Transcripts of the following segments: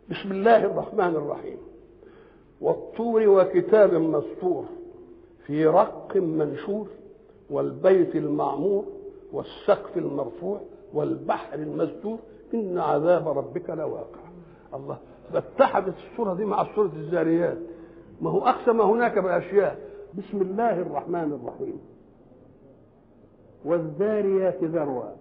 بسم الله الرحمن الرحيم والطور وكتاب مسطور في رق منشور والبيت المعمور والسقف المرفوع والبحر المسجور إن عذاب ربك لواقع الله ده اتحدت الصورة دي مع سورة الزاريات ما هو أقسم هناك بأشياء بسم الله الرحمن الرحيم والذاريات ذروا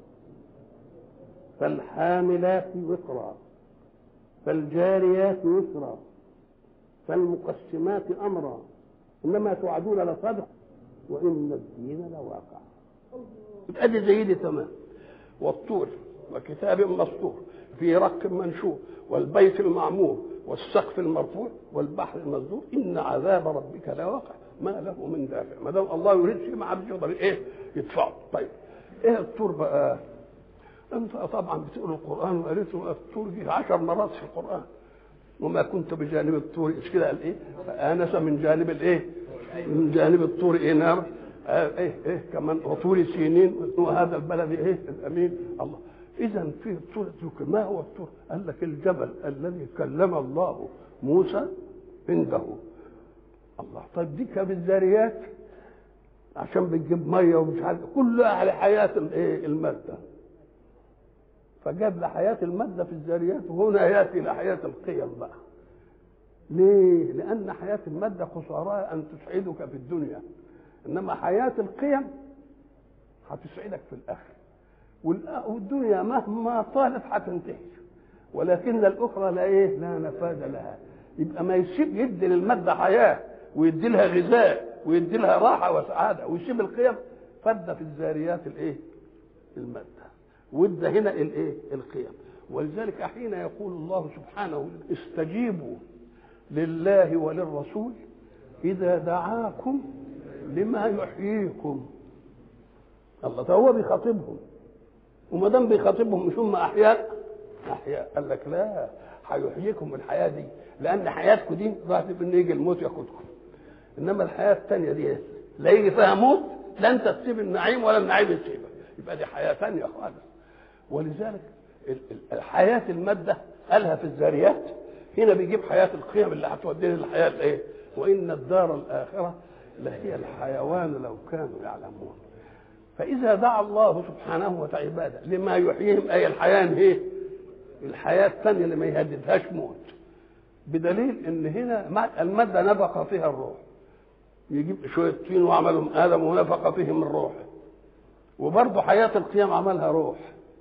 فالحاملات وقرا فالجاريات يسرا فالمقسمات امرا انما توعدون لصادق وان الدين لواقع ادي زي دي تمام والطور وكتاب مسطور في رق منشور والبيت المعمور والسقف المرفوع والبحر المسجور ان عذاب ربك لواقع ما له من دافع ما دام الله يريد شيء ما عادش يقدر ايه يدفعه طيب ايه الطور بقى انت طبعا بتقرا القران وقريت الطور دي عشر مرات في القران وما كنت بجانب الطور ايش كده قال ايه فانس من جانب الايه من جانب الطور ايه نار آه ايه ايه كمان وطور سينين وهذا البلد ايه الامين الله اذا في سوره ذكر ما هو الطور قال لك الجبل الذي كلم الله موسى عنده الله طيب دي كانت الذاريات عشان بتجيب ميه ومش عارف كلها على حياه الايه الماده فجاب لحياه الماده في الذاريات وهنا ياتي لحياه القيم بقى ليه؟ لأن حياة المادة خسارها أن تسعدك في الدنيا إنما حياة القيم هتسعدك في الآخرة والدنيا مهما طالت هتنتهي ولكن الأخرى لا إيه؟ لا نفاذ لها يبقى ما يسيب يدي للمادة حياة ويدي لها غذاء ويدي لها راحة وسعادة ويسيب القيم فد في الذاريات الإيه؟ المادة وادى هنا الإيه؟ القيم ولذلك حين يقول الله سبحانه استجيبوا لله وللرسول إذا دعاكم لما يحييكم الله فهو بيخاطبهم وما دام بيخاطبهم مش هم أحياء أحياء قال لك لا هيحييكم الحياة دي لأن حياتكم دي راح إن يجي الموت ياخدكم إنما الحياة الثانية دي لا يجي فيها موت لا أنت تسيب النعيم ولا النعيم يسيبك يبقى دي حياة ثانية خالص ولذلك الحياة المادة قالها في الذاريات هنا بيجيب حياة القيم اللي هتودينا للحياة الايه؟ وإن الدار الآخرة لهي الحيوان لو كانوا يعلمون. فإذا دعا الله سبحانه وتعالى لما يحييهم أي الحياة هي الحياة الثانية اللي ما يهددهاش موت. بدليل إن هنا المادة نفخ فيها الروح. يجيب شوية طين وعملهم آدم ونفخ فيهم الروح. وبرضه حياة القيام عملها روح.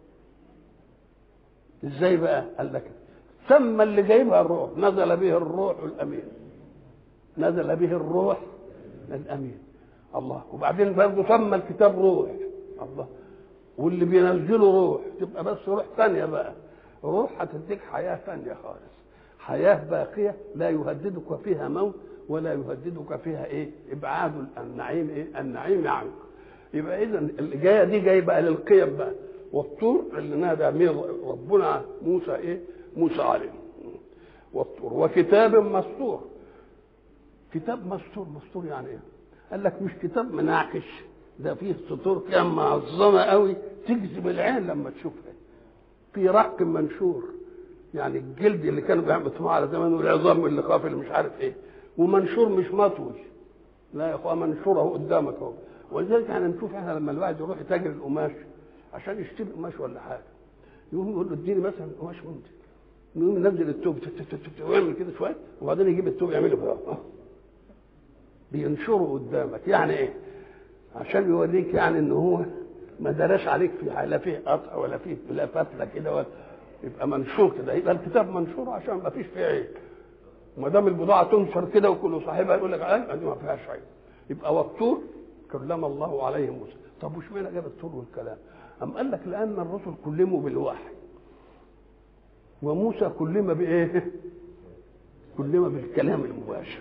ازاي بقى؟ قال لك ثم اللي جايبها الروح نزل به الروح الامين نزل به الروح الامين الله وبعدين برضه سمى الكتاب روح الله واللي بينزله روح تبقى بس روح ثانيه بقى روح هتديك حياه ثانيه خالص حياه باقيه لا يهددك فيها موت ولا يهددك فيها ايه ابعاد النعيم ايه النعيم عنك يبقى اذا اللي جايه دي جايه بقى للقيم بقى والطور اللي نادى من ربنا موسى ايه موسى عليه والطور وكتاب مسطور كتاب مسطور مسطور يعني ايه قال لك مش كتاب مناقش ده فيه سطور كده معظمه قوي تجذب العين لما تشوفها في رق منشور يعني الجلد اللي كانوا بيعملوا على زمان والعظام اللي خاف اللي مش عارف ايه ومنشور مش مطوي لا يا اخويا منشور اهو قدامك اهو ولذلك احنا نشوف احنا لما الواحد يروح يتاجر القماش عشان يشتري قماش ولا حاجه يقوم يقول له اديني مثلا قماش منتج يقوم ينزل التوب ويعمل كده شويه وبعدين يجيب التوب يعمله كده بينشره قدامك يعني ايه؟ عشان يوريك يعني ان هو ما دراش عليك في لا فيه قطع ولا فيه لا فتله كده ولا يبقى منشور كده يبقى الكتاب منشور عشان ما فيش فيه عيب ما دام البضاعه تنشر كده وكل صاحبها يقول لك ايوه دي ما فيهاش عيب يبقى والطور كلم الله عليه موسى طب وش معنى جاب الطور والكلام؟ أم قال لك لأن الرسل كلموا بالوحي وموسى كلم بإيه؟ كلم بالكلام المباشر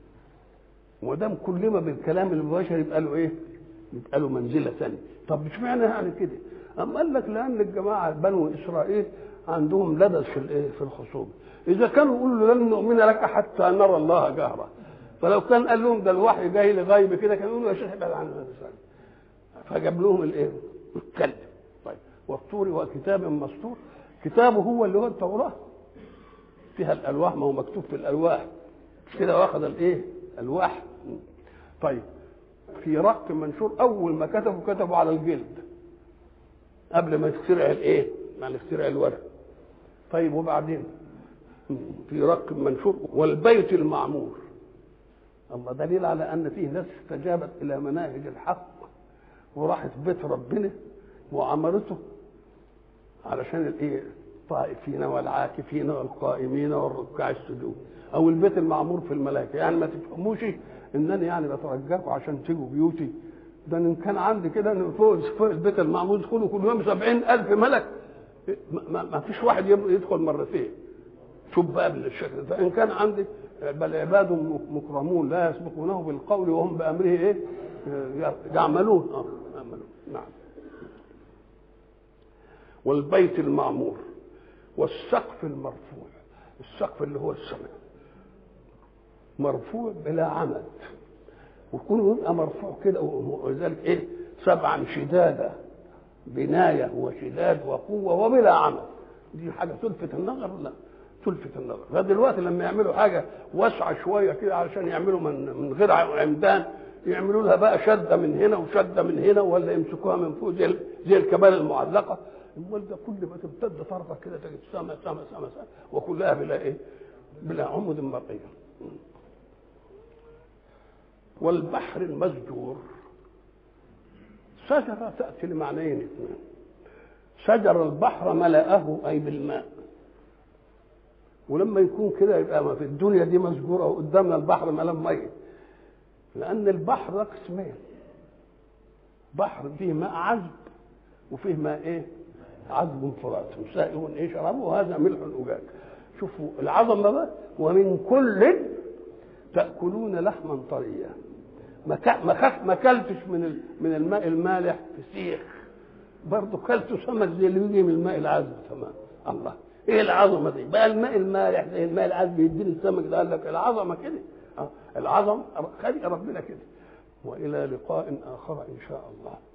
ودام كلم بالكلام المباشر يبقى له إيه؟ يبقى له منزلة ثانية طب مش معنى يعني كده؟ أم قال لك لأن الجماعة بنو إسرائيل عندهم لدى في الإيه؟ في الخصومة إذا كانوا يقولوا لن نؤمن لك حتى نرى الله جهرة فلو كان قال لهم ده الوحي جاي لغيب كده كانوا يقولوا يا شيخ ابعد عن فجاب لهم الايه؟ اتكلم طيب والطور وكتاب مسطور كتابه هو اللي هو التوراة فيها الالواح ما هو مكتوب في الالواح مش كده واخد الايه الواح طيب في رق منشور اول ما كتبوا كتبوا على الجلد قبل ما يخترع الايه ما يخترع الورق طيب وبعدين في رق منشور والبيت المعمور الله دليل على ان فيه ناس استجابت الى مناهج الحق وراحت بيت ربنا وعمرته علشان الايه الطائفين والعاكفين والقائمين والركع السجود او البيت المعمور في الملائكه يعني ما تفهموش انني يعني بترجاكم عشان تيجوا بيوتي ده ان كان عندي كده ان فوق فوق البيت المعمور يدخلوا كل يوم سبعين الف ملك ما, ما فيش واحد يدخل مرتين شوف بقى بالشكل فان كان عندي بل عباد مكرمون لا يسبقونه بالقول وهم بامره ايه يعملون اه يعملون نعم والبيت المعمور والسقف المرفوع السقف اللي هو السماء مرفوع بلا عمد ويكون يبقى مرفوع كده ولذلك ايه سبعا شدادا بناية وشداد وقوة وبلا عمد دي حاجة تلفت النظر لا تلفت النظر فدلوقتي لما يعملوا حاجة واسعة شوية كده علشان يعملوا من من غير عمدان يعملوا لها بقى شدة من هنا وشدة من هنا ولا يمسكوها من فوق زي زي الكبال المعلقة امال ده كل ما تمتد طرفك كده تجد سما سما سما سما وكلها بلا ايه؟ بلا عمد مرئية والبحر المسجور شجرة تأتي لمعنيين اثنين شجر البحر ملأه أي بالماء ولما يكون كده يبقى ما في الدنيا دي مسجورة وقدامنا البحر ملأ مية لأن البحر ده قسمين بحر فيه ماء عذب وفيه ماء ايه؟ عذب فرات سائغ ايه شرابه وهذا ملح اجاج شوفوا العظمه بقى ومن كل تاكلون لحما طريا ما ما كلتش من من الماء المالح فسيخ برضه كلت سمك زي اللي بيجي من الماء العذب تمام الله ايه العظمه دي بقى الماء المالح زي الماء العذب يديني السمك ده قال لك العظمه كده العظمه خلق ربنا كده والى لقاء اخر ان شاء الله